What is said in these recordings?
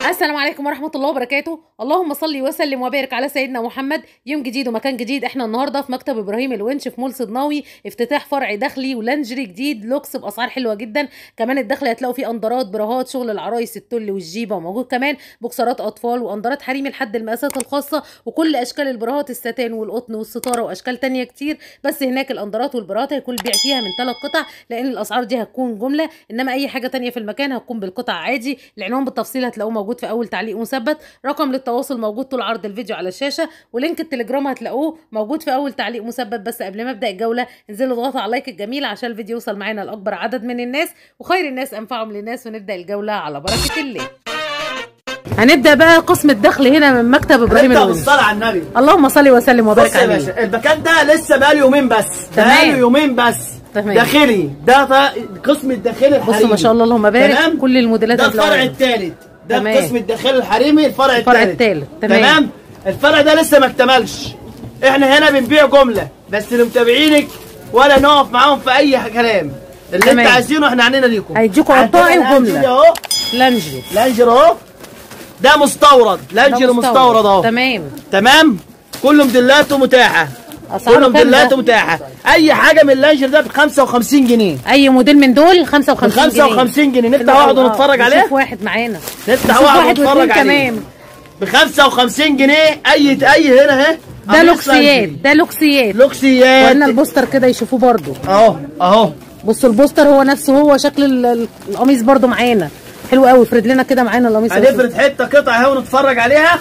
السلام عليكم ورحمة الله وبركاته اللهم صل وسلم وبارك على سيدنا محمد يوم جديد ومكان جديد احنا النهاردة في مكتب ابراهيم الونش في مول صدناوي افتتاح فرع داخلي ولانجري جديد لوكس باسعار حلوة جدا كمان الداخلي هتلاقوا فيه اندرات براهات شغل العرايس التل والجيبة وموجود كمان بوكسرات اطفال واندرات حريمي لحد المقاسات الخاصة وكل اشكال البراهات الستان والقطن والستارة واشكال تانية كتير بس هناك الاندرات والبراهات هيكون البيع فيها من ثلاث قطع لان الاسعار دي هتكون جملة انما اي حاجة تانية في المكان هتكون بالقطع عادي العنوان بالتفصيل هتلاقوه موجود في اول تعليق مثبت رقم للتواصل موجود طول عرض الفيديو على الشاشه ولينك التليجرام هتلاقوه موجود في اول تعليق مثبت بس قبل ما ابدا الجوله انزلوا اضغطوا على اللايك الجميل عشان الفيديو يوصل معانا لاكبر عدد من الناس وخير الناس انفعهم للناس ونبدا الجوله على بركه الله هنبدا بقى قسم الدخل هنا من مكتب ابراهيم نبدا الونش بالصلاه على النبي اللهم صل وسلم بص وبارك يا عليه باشا المكان ده لسه بقاله يومين بس تمام. بقاله يومين بس تمام. داخلي ده ط- قسم الداخلي الحريمي بصوا ما شاء الله اللهم بارك تمام؟ كل الموديلات ده هتلاقوها الفرع هنا. الثالث ده تمام. القسم الداخلي الحريمي الفرع الفرع الثالث التالت. تمام. تمام الفرع ده لسه ما اكتملش احنا هنا بنبيع جمله بس لمتابعينك ولا نقف معاهم في اي كلام اللي تمام. انت عايزينه احنا عنينا ليكم هيديكوا عندنا قطاعي الأنجلي وجملة. اهو لانجري لانجر اهو ده مستورد ده لانجر مستورد اهو تمام تمام كل موديلاته متاحه أسعاره كل كام موديلاته ده؟ متاحه اي حاجه من اللانجر ده ب 55 جنيه اي موديل من دول ب 55 جنيه 55 جنيه نفتح حلو واحد أوي. ونتفرج آه، عليه نشوف واحد معانا نفتح نشوف واحد واحد ونتفرج واثنين عليه كمان ب 55 جنيه اي اي هنا اهي ده قميص لوكسيات لانجري. ده لوكسيات لوكسيات وقلنا البوستر كده يشوفوه برضو اهو اهو بصوا البوستر هو نفسه هو شكل ال- ال- القميص برضو معانا حلو قوي افرد لنا كده معانا القميص هنفرد حته قطعه اهي ونتفرج عليها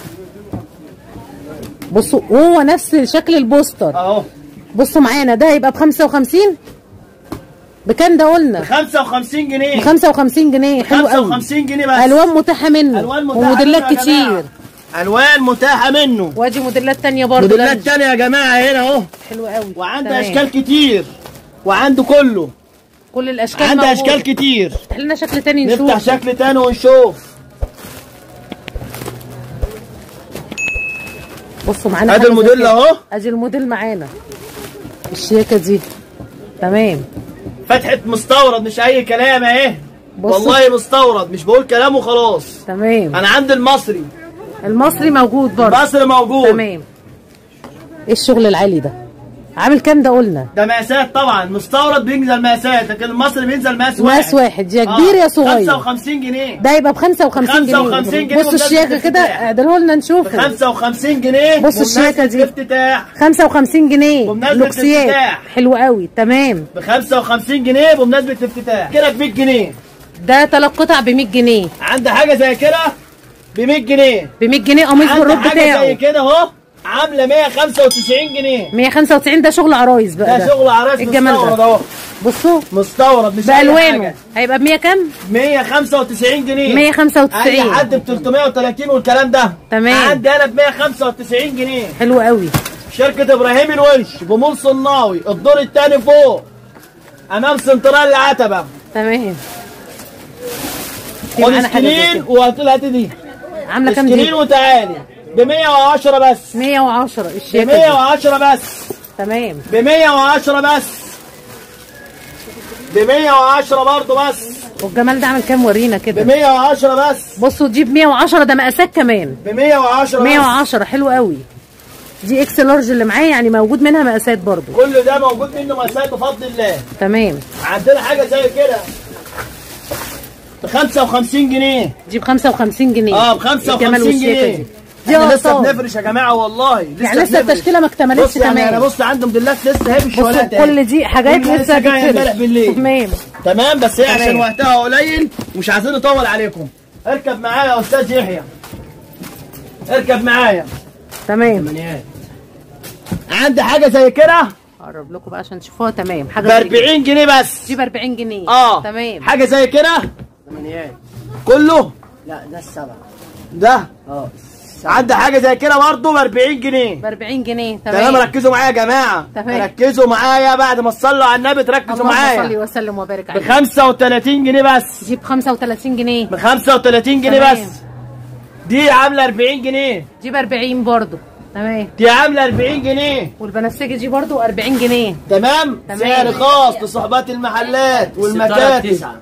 بصوا هو نفس شكل البوستر اهو بصوا معانا ده هيبقى ب 55 بكام ده ب قلنا 55 ب جنيه 55 جنيه حلو قوي 55 جنيه بس الوان متاحه منه الوان متاحه وموديلات منه يا كتير جماعة. الوان متاحه منه وادي موديلات تانية برضو موديلات لانج. تانية يا جماعه هنا اهو حلو قوي وعنده تمام. اشكال كتير وعنده كله كل الاشكال عنده موجودة. اشكال كتير افتح لنا شكل تاني نشوف نفتح شكل تاني ونشوف بصوا معانا ادي حاجة زي الموديل كده. اهو ادي الموديل معانا الشياكه دي تمام فتحة مستورد مش اي كلام اهي بص. والله مستورد مش بقول كلام وخلاص تمام انا عندي المصري المصري موجود برضه المصري موجود تمام ايه الشغل العالي ده عامل كام ده قلنا ده مقاسات طبعا مستورد بينزل مقاسات لكن المصري بينزل مقاس واحد مقاس واحد يا كبير يا صغير 55 جنيه ده يبقى ب 55 جنيه 55 جنيه بصوا الشياكه ومناسبة كده الافتتاح. اعدلوا لنا ب نشوفه 55 جنيه بص الشياكة دي. الافتتاح 55 جنيه بمناسبة لوكسيات الافتتاح. حلو قوي تمام ب 55 جنيه بمناسبة الافتتاح كده ب 100 جنيه ده ثلاث قطع ب 100 جنيه عندي حاجة زي كده ب 100 جنيه ب 100 جنيه قميص عندي بالرد حاجة زي بتاعه كده اهو عاملة 195 جنيه 195 ده شغل عرايس بقى ده شغل عرايس الجمال مستورد ده اهو بصوا مستورد مش أي بالوانه حاجة. هيبقى ب 100 كام 195 جنيه 195 اي حد ب 330 والكلام ده تمام. عندي انا ب 195 جنيه حلو قوي شركة ابراهيم الونش بمول صناوي الدور الثاني فوق امام سنترال العتبة تمام في خد معانا حاجه زي سكرين كده. وهات لي هات دي عامله كام سكرين دي وتعالي ب 110 بس 110 ب الشياكه دي 110 بس تمام ب 110 بس ب 110 برضه بس والجمال ده عامل كام ورينا ب كده 110 بس بصوا دي ب 110 ده مقاسات كمان ب 110 بس 110 حلو قوي دي اكس لارج اللي معايا يعني موجود منها مقاسات برضو كل ده موجود منه مقاسات بفضل الله تمام عندنا حاجه زي كده ب 55 جنيه دي ب 55 جنيه اه ب 55 الجمال والشياكة جنيه دي دي احنا لسه أقساط. بنفرش يا جماعه والله لسه يعني لسه بنفرش. التشكيله ما اكتملتش بص يعني انا تمام بص عندي موديلات لسه هي مش بصوا ولا كل دي حاجات كل لسه جايه امبارح بتتفرش بالليل تمام تمام بس هي عشان تمام. وقتها قليل ومش عايزين نطول عليكم اركب معايا يا استاذ يحيى اركب معايا تمام عندي حاجه زي كده اقرب لكم بقى عشان تشوفوها تمام حاجه ب زي كده. 40 جنيه بس دي ب 40 جنيه اه تمام حاجه زي كده ثمانيات كله لا ده السبعة ده اه عندي حاجه زي كده برضه ب 40 جنيه ب 40 جنيه تمام تمام ركزوا معايا يا جماعه تمام. ركزوا معايا بعد ما تصلوا على النبي تركزوا اللهم صل معايا وسلم وبارك ب عليه 35 جنيه بس دي ب 35 جنيه ب 35 جنيه تمام. بس دي عامله 40 جنيه دي ب 40 برضو تمام دي عامله 40 جنيه والبنفسجي دي برضو 40 جنيه تمام تمام. سعر خاص لصحبات المحلات والمكاتب تسعة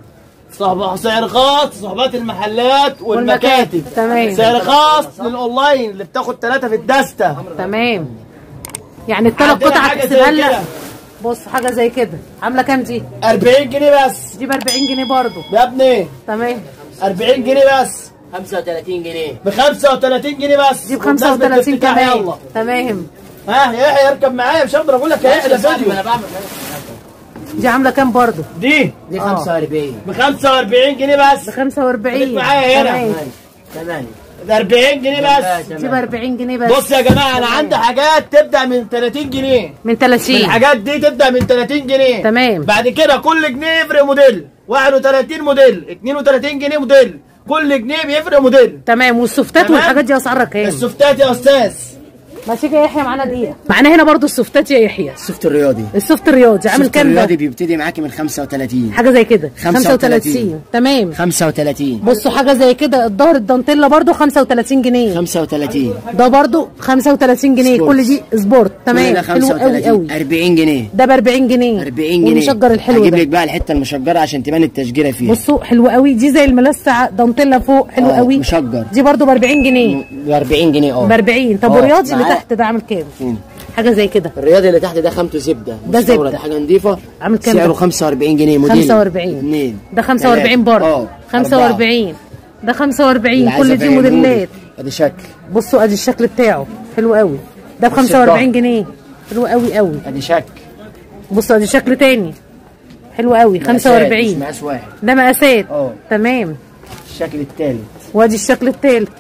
صحبة سعر خاص صحبات المحلات والمكاتب تمام. سعر خاص للاونلاين اللي بتاخد ثلاثة في الدستة تمام يعني الثلاث عندنا قطع حاجة هتحسبها زي لنا كده. بص حاجه زي كده عامله كام دي 40 جنيه بس دي ب 40 جنيه برضو يا ابني تمام 40 جنيه بس 35 جنيه ب 35 جنيه بس دي ب بمناسبة 35 الافتتاح كمان يلا تمام ها يا يحيى اركب معايا مش هقدر اقول لك يا يحيى ده فيديو انا بعمل دي عامله كام برضو دي دي آه. 45 ب 45 جنيه ب بس 45 خليك معايا هنا. تمام. ثمانية ب 40 جنيه بس دي ب 40 جنيه بس بص يا جماعه انا عندي حاجات تبدا من 30 جنيه من 30 الحاجات دي تبدا من 30 جنيه تمام. بعد كده كل جنيه يفرق موديل 31 موديل 32 جنيه موديل كل جنيه بيفرق موديل تمام والسوفتات تمام. والحاجات دي اسعارها كام السوفتات يا استاذ ماشي يا يحيى معانا دقيقه معانا هنا برضو السوفتات يا يحيى السوفت الرياضي السوفت الرياضي عامل السوفت كام الرياضي ده بيبتدي معاكي من 35 حاجه زي كده 35. 35 تمام 35 بصوا حاجه زي كده الظهر الدانتيلا برضو 35 جنيه 35 ده برضو 35 جنيه سبورت. كل دي سبورت تمام ده حلو قوي قوي 40 جنيه ده ب 40 جنيه 40 جنيه والمشجر الحلو هجيب ده لك بقى الحته المشجره عشان تبان التشجيره فيها بصوا حلو قوي دي زي الملسع دانتيلا فوق حلو آه، قوي مشجر. دي برضو ب 40 جنيه ب 40 جنيه اه ب 40 طب آه، والرياضي اللي معاه. تحت ده عامل كام فين؟ حاجه زي كده الرياضي اللي تحت ده خامته زبده ده مستورد، زبدة. حاجه نظيفه عامل كام سعره ده؟ 45 جنيه موديل 45 اثنين ده 45 ثلاثة. برضه اه 45 ده 45 اللي عايزة كل دي فهمهولي. موديلات ادي شكل بصوا ادي الشكل بتاعه حلو قوي ده ب 45 جنيه حلو قوي قوي ادي شكل بصوا ادي شكل تاني حلو قوي مقاسات، مش 45 مقاس واحد ده مقاسات اه. تمام الشكل الثالث وادي الشكل التالت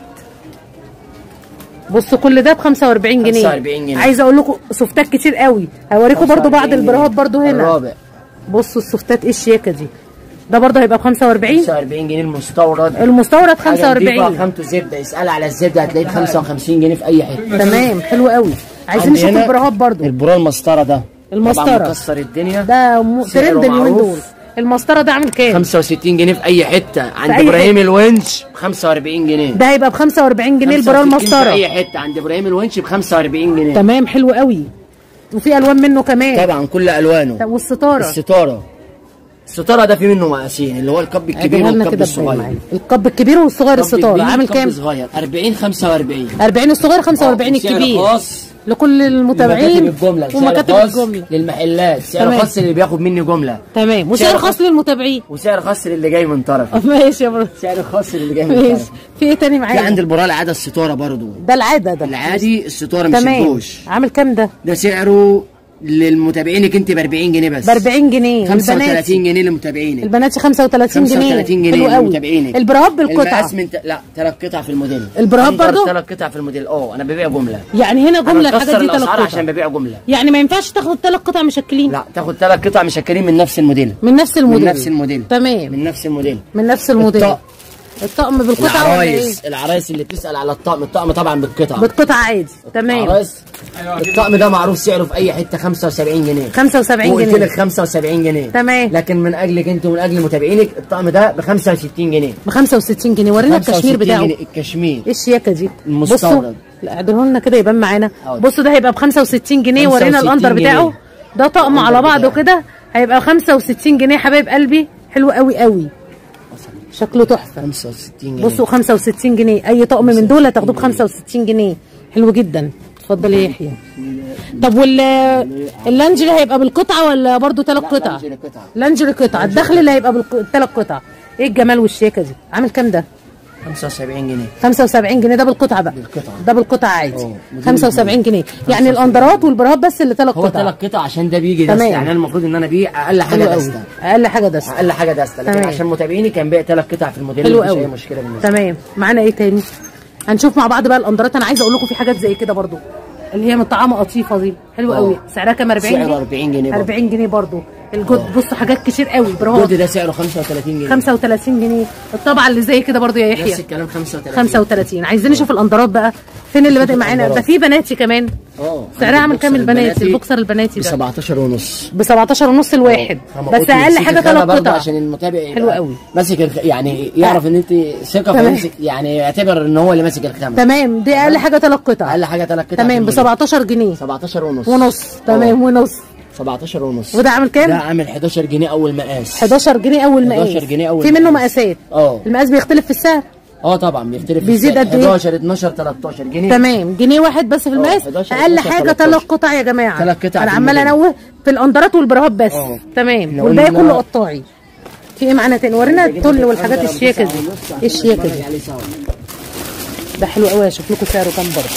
بصوا كل ده ب 45 جنيه 45 جنيه. عايزه اقول لكم سوفتات كتير قوي هوريكم برضو بعض 45 البراهات جنيه. برضو هنا الرابع بصوا السوفتات ايه الشياكه دي ده برضو هيبقى ب 45 45 جنيه المستورد المستورد حاجة نضيفة، 45 خامته زبده اسال على الزبده هتلاقيه ب 55 جنيه في اي حته تمام حلو قوي عايزين عندي نشوف هنا البراهات برضو البرا المسطره ده المسطرة. طبعا مكسر الدنيا ده م- سعره ترند اليومين معروف. دول المسطره ده عامل كام 65 جنيه في اي حته عند أي ابراهيم الونش ب 45 جنيه ده هيبقى ب 45 جنيه البراه 65 في المسطره اي حته عند ابراهيم الونش ب 45 جنيه تمام حلو قوي وفي الوان منه كمان طبعا كل الوانه طب والستاره الستاره الستاره ده في منه مقاسين اللي هو الكب الكبير اديها لنا والكب كده الصغير معايا. الكب الكبير والصغير كب الستاره كبير عامل وكب كام صغير 40 45 40 الصغير 45 آه، سعر الكبير خاص لكل المتابعين لمكاتب الجمله سعر ومكاتب خاص الجمله للمحلات سعر تمام. خاص اللي بياخد مني جمله تمام وسعر سعر خاص خاص. للمتابعين وسعر خاص للي جاي من طرف ماشي يا برو سعر خاص للي جاي من ماشي طرف في ايه تاني في معايا عند البراء العاده الستاره برضو ده العاده ده العادي الستاره مش تمام الجوش عامل كام ده ده سعره للمتابعينك انت ب 40 جنيه بس ب 40 جنيه والبنات 35 جنيه للمتابعينك البنات 35 جنيه 35 جنيه حلو قوي للمتابعينك البراهات بالقطعه المقاس من ت... لا ثلاث قطع في الموديل البراهات أندر برضو؟ ثلاث قطع في الموديل اه انا ببيع جمله يعني هنا انا جمله مكسر الحاجات دي ثلاث الاسعار عشان قطع ببيع جمله يعني ما ينفعش تاخد ثلاث قطع مشكلين لا تاخد ثلاث قطع مشكلين من نفس الموديل من نفس الموديل من نفس الموديل تمام من نفس الموديل من نفس الموديل الطقم. الطقم بالقطعه ولا ايه العرايس العرايس اللي بتسال على الطقم الطقم طبعا بالقطع بالقطعه عادي تمام العرايس الطقم ده معروف سعره في اي حته 75 جنيه 75 وقلت جنيه لك 75 جنيه تمام. لكن من اجلك انت ومن اجل متابعينك الطقم ده ب 65 جنيه ب 65 جنيه ورينا الكشمير 65 بتاعه جنيه الكشمير ايه الشياكه دي المستورد. بصوا لا اعدلوا لنا كده يبان معانا حاضر. بصوا ده هيبقى ب 65 جنيه 65 ورينا الاندر جنيه. بتاعه ده طقم على الأندر بعضه بتاعه. كده هيبقى 65 جنيه حبايب قلبي حلو قوي قوي شكله تحفه 65 جنيه بصوا 65 جنيه اي طقم من دول هتاخدوه ب 65 جنيه حلو جدا اتفضل يا يحيى طب وال اللانجري هيبقى بالقطعه ولا برضو ثلاث قطع لانجري قطعة. لانجري قطعه الدخل اللي هيبقى بالثلاث قطع ايه الجمال والشياكه دي عامل كام ده 75 جنيه 75 جنيه ده بالقطعه بقى بالقطعة. ده بالقطعه عادي اه، موديل 75 جنيه يعني الاندرات والبراهات بس اللي ثلاث هو قطع ثلاث قطع عشان ده بيجي دستة تمام. يعني انا المفروض ان انا ابيع اقل حلو حاجه قوي دستة اقل حاجه ده اقل حاجه دستة لكن تمام. عشان متابعيني كان بيع ثلاث قطع في الموديل حلو مفيش قوي اي مشكله بالنسبه تمام معانا ايه تاني هنشوف مع بعض بقى الاندرات انا عايزه اقول لكم في حاجات زي كده برضو اللي هي مطعمه قطيفه دي حلوه اه. قوي سعرها كام 40 سعره جنيه 40 جنيه برضو. 40 جنيه برضو الجود بصوا حاجات كتير قوي براهات الجلد ده سعره 35 جنيه 35 جنيه الطبعه اللي زي كده برضو يا نفس يحيى الكلام 35 35 عايزين نشوف الاندرات بقى فين اللي بادئ معانا ده الأندرات. في بناتي كمان اه سعرها عامل كام البوكسر البناتي البناتي البوكسر البناتي ب ده 17 ونص ب 17 ونص الواحد بس اقل حاجه ثلاث قطع عشان المتابع يبقى حلو قوي. ماسك الخ... يعني يعرف ان انت ثقه تمام. فيمسك يعني يعتبر ان هو اللي ماسك الخامه تمام دي اقل حاجه ثلاث قطع اقل حاجه ثلاث قطع تمام ب 17 جنيه 17 ونص ونص تمام ونص 17 ونص وده عامل ده كام عامل 11 جنيه اول مقاس 11 جنيه اول مقاس 11 جنيه أول في منه مقاس. مقاسات اه. المقاس بيختلف في السعر اه طبعا بيختلف في بيزيد السعر. قد إيه؟ 11 12 13 جنيه تمام جنيه واحد بس في المقاس 11 اقل 12 حاجه 13. ثلاث قطع يا جماعه تلات قطع انا في عماله الموديل. انوه في الاندرات والبراهات بس اه. تمام احنا والباقي قلنا- كله قطاعي في ايه معانا تاني ورينا التل والحاجات الشياكه دي ايه الشياكه دي عليه سوا ده حلو قوي اشوف لكم سعره كام برضه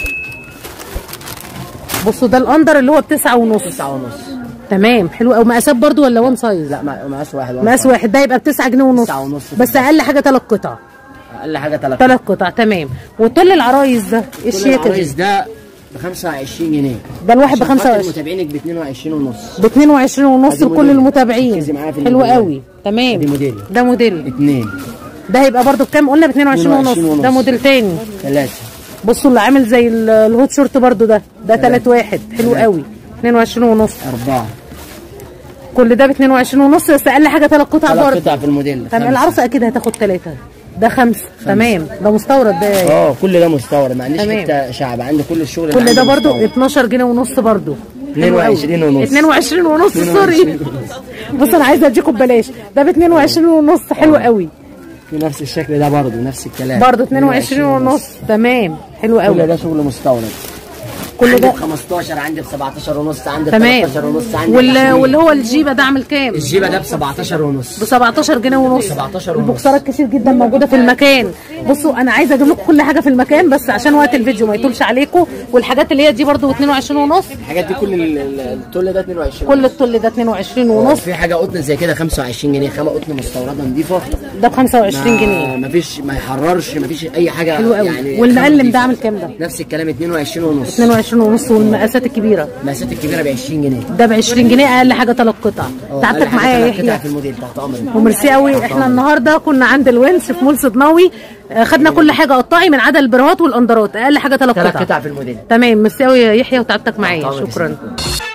بصوا ده الاندر اللي هو بتسعة ونص 9 ونص تمام حلو قوي مقاسات برضه ولا وان سايز لا ما- مقاس واحد مقاس واحد ده يبقى بتسعة جنيه ونص تسعة ونص. بس اقل حاجه ثلاث قطع اقل حاجه 3 ثلاث قطع تمام وطل العرايس ده ايه الشياكه دي العرايس ده ب 25 جنيه ده الواحد ب عشان خاطر 25 متابعينك ب 22 ونص ب 22 ونص ادي لكل موديل. المتابعين ركزي معايا في حلو الموديل. قوي تمام ادي موديل. ده موديل اثنين ده هيبقى برضو بكام قلنا ب 22 ونص 22 ونص. ده موديل تاني ثلاثة بصوا اللي عامل زي ال- الهوت شورت برضو ده ده تلات واحد حلو قوي 22 ونص أربعة كل ده ب 22 ونص بس اقل حاجه ثلاث قطع ثلاث برضه قطع في الموديل تمام خمسة. العروسه اكيد هتاخد ثلاثه ده خمسه تمام ده مستورد ده اه كل ده مستورد ما عنديش تمام. حته شعب عندي كل الشغل كل اللي ده عندي برضو مستورد. 12 جنيه ونص برضو 22 ونص. 22 ونص 22 سوري بص انا عايزه اديكم ببلاش ده ب 22 ونص حلو قوي في نفس الشكل ده برضه نفس الكلام برضو 22 ونص تمام حلو كل قوي ده شغل مستورد كل عندي ده ب 15 عندي ب 17 ونص عندي ب تمام 13 ونص عندي ب وال... 20. واللي هو الجيبه ده عامل كام الجيبه ده ب 17 ونص ب 17 جنيه ونص 17 ونص. البوكسرات كتير جدا موجوده في المكان بصوا انا عايزه اجيب لكم كل حاجه في المكان بس عشان وقت الفيديو ما يطولش عليكم والحاجات اللي هي دي برضو 22 ونص الحاجات دي كل ال- ال- التل ده 22 كل الطل ده 22 ونص في حاجه قطن زي كده 25 جنيه خامه قطن مستورده نظيفه ده ب 25 جنيه ما فيش ما يحررش ما فيش اي حاجه حلو قوي يعني والمقلم خامة ده نظيفة. عامل كام ده نفس الكلام 22 ونص 22 ونص والمقاسات الكبيره المقاسات الكبيره ب 20 جنيه ده ب 20 جنيه اقل حاجه ثلاث قطع اه، تعبتك أقل حاجة معايا يا تلات قطع يحيى في الموديل تحت امرك وميرسي قوي احنا النهارده كنا عند الونش في مول صدناوي آه، خدنا كل حاجه قطاعي من عدا البرهات والاندرات اقل حاجه ثلاث ثلاث قطع قطع في الموديل تمام ميرسي قوي يا يحيى وتعبتك معايا طبعا. شكرا